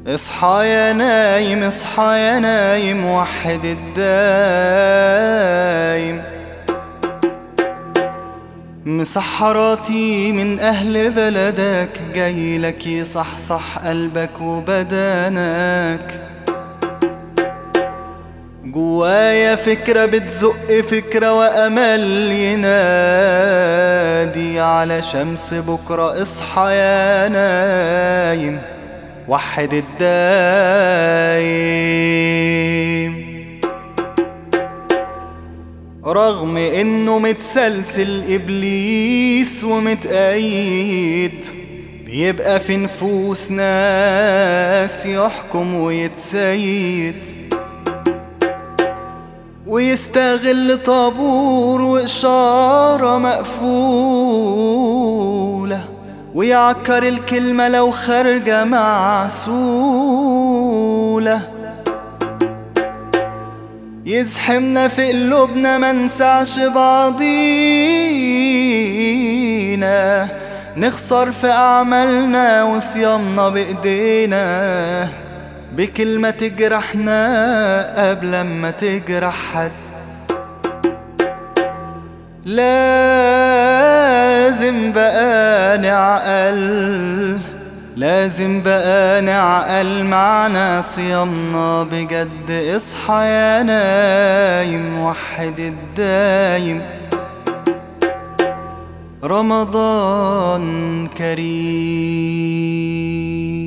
اصحى يا نايم اصحى يا نايم وحد الدايم مسحراتي من أهل بلدك جاي لك يصحصح قلبك وبدنك جوايا فكرة بتزق فكرة وأمل ينادي على شمس بكرة اصحى يا نايم وحد الدايم رغم انه متسلسل ابليس ومتأيد بيبقى في نفوس ناس يحكم ويتسيد ويستغل طابور وإشارة مقفولة ويعكر الكلمة لو خارجة معسولة يزحمنا في قلوبنا منسعش بعضينا نخسر في أعمالنا وصيامنا بإيدينا بكلمة تجرحنا قبل ما تجرح حد لازم بقى نعقل لازم بقى نعقل معنا صيامنا بجد اصحى يا نايم وحد الدايم رمضان كريم